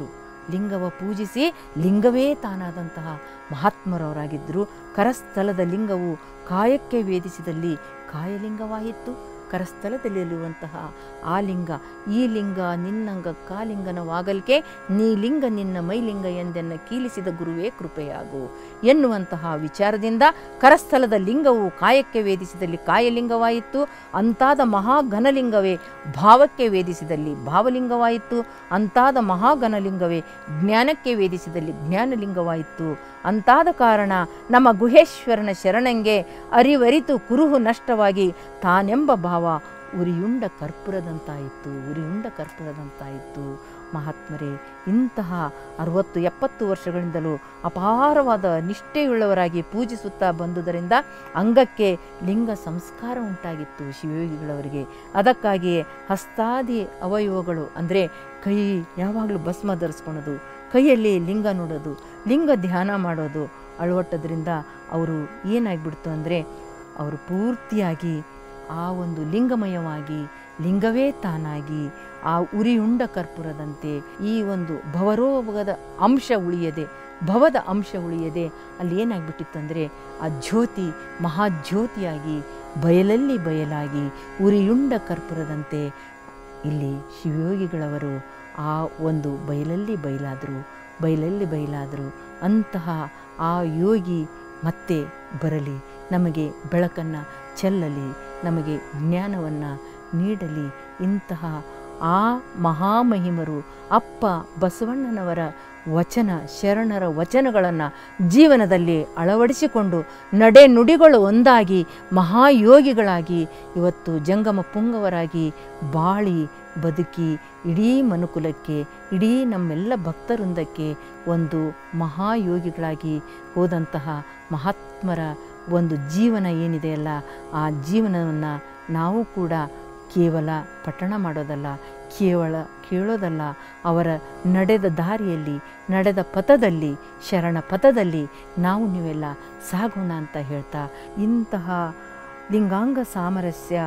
ಲಿಂಗವ ಪೂಜಿಸಿ ಲಿಂಗವೇ ತಾನಾದಂತಹ ಮಹಾತ್ಮರವರಾಗಿದ್ದರು ಕರಸ್ಥಲದ ಲಿಂಗವು ಕಾಯಕ್ಕೆ ವೇದಿಸಿದಲ್ಲಿ ಕಾಯಲಿಂಗವಾಯಿತು ಕರಸ್ಥಲದಲ್ಲಿರುವಂತಹ ಆ ಲಿಂಗ ಈ ಲಿಂಗ ನಿನ್ನಂಗ ಕಾಲಿಂಗನವಾಗಲ್ಕೆ ನೀ ಲಿಂಗ ನಿನ್ನ ಮೈಲಿಂಗ ಎಂದೆನ್ನ ಕೀಲಿಸಿದ ಗುರುವೇ ಕೃಪೆಯಾಗು ಎನ್ನುವಂತಹ ವಿಚಾರದಿಂದ ಕರಸ್ಥಲದ ಲಿಂಗವು ಕಾಯಕ್ಕೆ ವೇದಿಸಿದಲ್ಲಿ ಕಾಯಲಿಂಗವಾಯಿತು ಅಂತಾದ ಮಹಾಘನಲಿಂಗವೇ ಭಾವಕ್ಕೆ ವೇದಿಸಿದಲ್ಲಿ ಭಾವಲಿಂಗವಾಯಿತು ಅಂತಾದ ಮಹಾಘನಲಿಂಗವೇ ಜ್ಞಾನಕ್ಕೆ ವೇದಿಸಿದಲ್ಲಿ ಜ್ಞಾನಲಿಂಗವಾಯಿತು ಅಂತಾದ ಕಾರಣ ನಮ್ಮ ಗುಹೇಶ್ವರನ ಶರಣಂಗೆ ಅರಿವರಿತು ಕುರುಹು ನಷ್ಟವಾಗಿ ತಾನೆಂಬ ಭಾವ ಉರಿಯುಂಡ ಕರ್ಪೂರದಂತಾಯಿತು ಉರಿಯುಂಡ ಕರ್ಪೂರದಂತಾಯಿತು ಮಹಾತ್ಮರೇ ಇಂತಹ ಅರವತ್ತು ಎಪ್ಪತ್ತು ವರ್ಷಗಳಿಂದಲೂ ಅಪಾರವಾದ ನಿಷ್ಠೆಯುಳ್ಳವರಾಗಿ ಪೂಜಿಸುತ್ತಾ ಬಂದುದರಿಂದ ಅಂಗಕ್ಕೆ ಲಿಂಗ ಸಂಸ್ಕಾರ ಉಂಟಾಗಿತ್ತು ಶಿವಯೋಗಿಗಳವರಿಗೆ ಅದಕ್ಕಾಗಿಯೇ ಹಸ್ತಾದಿ ಅವಯವಗಳು ಅಂದರೆ ಕೈ ಯಾವಾಗಲೂ ಭಸ್ಮ ಧರಿಸ್ಕೊಳೋದು ಕೈಯಲ್ಲಿ ಲಿಂಗ ನೋಡೋದು ಲಿಂಗ ಧ್ಯಾನ ಮಾಡೋದು ಅಳವಟ್ಟದ್ರಿಂದ ಅವರು ಏನಾಗ್ಬಿಡ್ತು ಅಂದರೆ ಅವರು ಪೂರ್ತಿಯಾಗಿ ಆ ಒಂದು ಲಿಂಗಮಯವಾಗಿ ಲಿಂಗವೇ ತಾನಾಗಿ ಆ ಉರಿಯುಂಡ ಕರ್ಪೂರದಂತೆ ಈ ಒಂದು ಭವರೋಗದ ಅಂಶ ಉಳಿಯದೆ ಭವದ ಅಂಶ ಉಳಿಯದೆ ಅಲ್ಲಿ ಏನಾಗ್ಬಿಟ್ಟಿತ್ತು ಅಂದರೆ ಆ ಜ್ಯೋತಿ ಮಹಾಜ್ಯೋತಿಯಾಗಿ ಬಯಲಲ್ಲಿ ಬಯಲಾಗಿ ಉರಿಯುಂಡ ಕರ್ಪೂರದಂತೆ ಇಲ್ಲಿ ಶಿವಯೋಗಿಗಳವರು ಆ ಒಂದು ಬಯಲಲ್ಲಿ ಬಯಲಾದರು ಬಯಲಲ್ಲಿ ಬಯಲಾದರು ಅಂತಹ ಆ ಯೋಗಿ ಮತ್ತೆ ಬರಲಿ ನಮಗೆ ಬೆಳಕನ್ನು ಚೆಲ್ಲಲಿ ನಮಗೆ ಜ್ಞಾನವನ್ನು ನೀಡಲಿ ಇಂತಹ ಆ ಮಹಾಮಹಿಮರು ಅಪ್ಪ ಬಸವಣ್ಣನವರ ವಚನ ಶರಣರ ವಚನಗಳನ್ನು ಜೀವನದಲ್ಲಿ ಅಳವಡಿಸಿಕೊಂಡು ನಡೆ ನುಡಿಗಳು ಒಂದಾಗಿ ಮಹಾಯೋಗಿಗಳಾಗಿ ಇವತ್ತು ಜಂಗಮ ಪುಂಗವರಾಗಿ ಬಾಳಿ ಬದುಕಿ ಇಡೀ ಮನುಕುಲಕ್ಕೆ ಇಡೀ ನಮ್ಮೆಲ್ಲ ಭಕ್ತವೃಂದಕ್ಕೆ ಒಂದು ಮಹಾಯೋಗಿಗಳಾಗಿ ಹೋದಂತಹ ಮಹಾತ್ಮರ ಒಂದು ಜೀವನ ಏನಿದೆಯಲ್ಲ ಆ ಜೀವನವನ್ನು ನಾವು ಕೂಡ ಕೇವಲ ಪಠಣ ಮಾಡೋದಲ್ಲ ಕೇವಲ ಕೇಳೋದಲ್ಲ ಅವರ ನಡೆದ ದಾರಿಯಲ್ಲಿ ನಡೆದ ಪಥದಲ್ಲಿ ಶರಣ ಪಥದಲ್ಲಿ ನಾವು ನೀವೆಲ್ಲ ಸಾಗೋಣ ಅಂತ ಹೇಳ್ತಾ ಇಂತಹ ಲಿಂಗಾಂಗ ಸಾಮರಸ್ಯ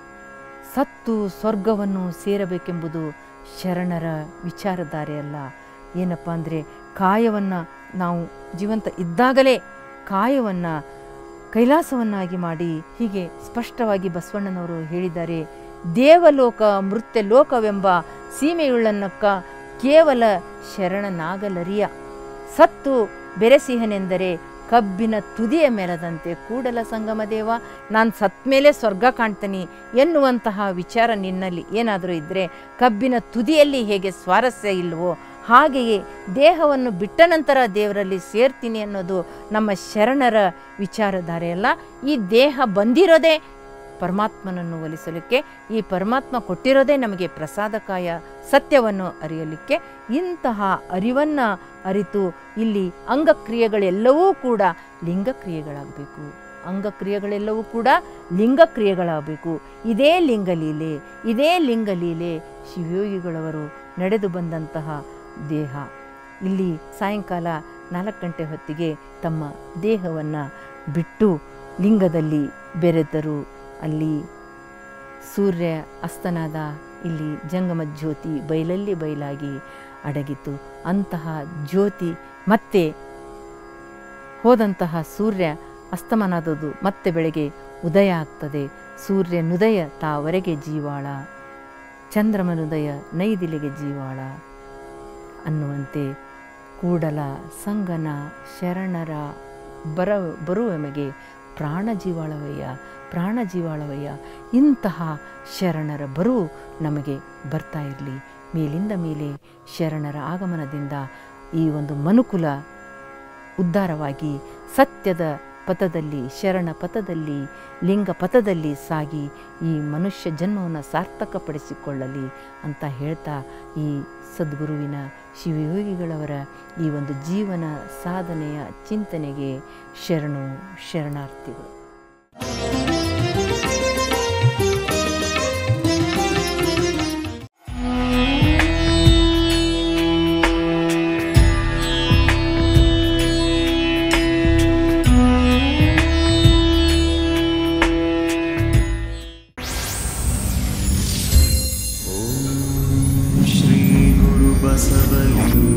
ಸತ್ತು ಸ್ವರ್ಗವನ್ನು ಸೇರಬೇಕೆಂಬುದು ಶರಣರ ವಿಚಾರಧಾರೆ ಅಲ್ಲ ಏನಪ್ಪ ಅಂದರೆ ಕಾಯವನ್ನು ನಾವು ಜೀವಂತ ಇದ್ದಾಗಲೇ ಕಾಯವನ್ನು ಕೈಲಾಸವನ್ನಾಗಿ ಮಾಡಿ ಹೀಗೆ ಸ್ಪಷ್ಟವಾಗಿ ಬಸವಣ್ಣನವರು ಹೇಳಿದ್ದಾರೆ ದೇವಲೋಕ ಮೃತ್ಯಲೋಕವೆಂಬ ಸೀಮೆಯುಳ್ಳನ್ನಕ್ಕ ಕೇವಲ ಶರಣನಾಗಲರಿಯ ಸತ್ತು ಬೆರೆಸಿಹನೆಂದರೆ ಕಬ್ಬಿನ ತುದಿಯ ಮೇಲದಂತೆ ಕೂಡಲ ಸಂಗಮ ದೇವ ನಾನು ಸತ್ ಮೇಲೆ ಸ್ವರ್ಗ ಕಾಣ್ತೀನಿ ಎನ್ನುವಂತಹ ವಿಚಾರ ನಿನ್ನಲ್ಲಿ ಏನಾದರೂ ಇದ್ದರೆ ಕಬ್ಬಿನ ತುದಿಯಲ್ಲಿ ಹೇಗೆ ಸ್ವಾರಸ್ಯ ಇಲ್ವೋ ಹಾಗೆಯೇ ದೇಹವನ್ನು ಬಿಟ್ಟ ನಂತರ ದೇವರಲ್ಲಿ ಸೇರ್ತೀನಿ ಅನ್ನೋದು ನಮ್ಮ ಶರಣರ ವಿಚಾರಧಾರೆಯಲ್ಲ ಈ ದೇಹ ಬಂದಿರೋದೇ ಪರಮಾತ್ಮನನ್ನು ಒಲಿಸಲಿಕ್ಕೆ ಈ ಪರಮಾತ್ಮ ಕೊಟ್ಟಿರೋದೇ ನಮಗೆ ಪ್ರಸಾದಕಾಯ ಸತ್ಯವನ್ನು ಅರಿಯಲಿಕ್ಕೆ ಇಂತಹ ಅರಿವನ್ನು ಅರಿತು ಇಲ್ಲಿ ಅಂಗಕ್ರಿಯೆಗಳೆಲ್ಲವೂ ಕೂಡ ಲಿಂಗಕ್ರಿಯೆಗಳಾಗಬೇಕು ಅಂಗಕ್ರಿಯೆಗಳೆಲ್ಲವೂ ಕೂಡ ಲಿಂಗಕ್ರಿಯೆಗಳಾಗಬೇಕು ಇದೇ ಲಿಂಗಲೀಲೆ ಇದೇ ಲಿಂಗಲೀಲೆ ಶಿವಯೋಗಿಗಳವರು ನಡೆದು ಬಂದಂತಹ ದೇಹ ಇಲ್ಲಿ ಸಾಯಂಕಾಲ ನಾಲ್ಕು ಗಂಟೆ ಹೊತ್ತಿಗೆ ತಮ್ಮ ದೇಹವನ್ನು ಬಿಟ್ಟು ಲಿಂಗದಲ್ಲಿ ಬೆರೆತರು ಅಲ್ಲಿ ಸೂರ್ಯ ಅಸ್ತನಾದ ಇಲ್ಲಿ ಜಂಗಮ ಜ್ಯೋತಿ ಬಯಲಲ್ಲಿ ಬಯಲಾಗಿ ಅಡಗಿತು ಅಂತಹ ಜ್ಯೋತಿ ಮತ್ತೆ ಹೋದಂತಹ ಸೂರ್ಯ ಅಸ್ತಮನಾದದು ಮತ್ತೆ ಬೆಳಗ್ಗೆ ಉದಯ ಆಗ್ತದೆ ಸೂರ್ಯನುದಯ ತಾವರೆಗೆ ಜೀವಾಳ ಚಂದ್ರಮನುದಯ ನೈದಿಲೆಗೆ ಜೀವಾಳ ಅನ್ನುವಂತೆ ಕೂಡಲ ಸಂಗನ ಶರಣರ ಬರ ಬರುವಮೆಗೆ ಪ್ರಾಣ ಜೀವಾಳವಯ್ಯ ಪ್ರಾಣ ಜೀವಾಳವಯ್ಯ ಇಂತಹ ಶರಣರ ಬರು ನಮಗೆ ಬರ್ತಾ ಇರಲಿ ಮೇಲಿಂದ ಮೇಲೆ ಶರಣರ ಆಗಮನದಿಂದ ಈ ಒಂದು ಮನುಕುಲ ಉದ್ಧಾರವಾಗಿ ಸತ್ಯದ ಪಥದಲ್ಲಿ ಶರಣ ಪಥದಲ್ಲಿ ಲಿಂಗ ಪಥದಲ್ಲಿ ಸಾಗಿ ಈ ಮನುಷ್ಯ ಜನ್ಮವನ್ನು ಸಾರ್ಥಕಪಡಿಸಿಕೊಳ್ಳಲಿ ಅಂತ ಹೇಳ್ತಾ ಈ ಸದ್ಗುರುವಿನ ಶಿವಯೋಗಿಗಳವರ ಈ ಒಂದು ಜೀವನ ಸಾಧನೆಯ ಚಿಂತನೆಗೆ ಶರಣು ಶರಣಾರ್ಥಿಗಳು
श्रीगुरुबसवलिङ्ग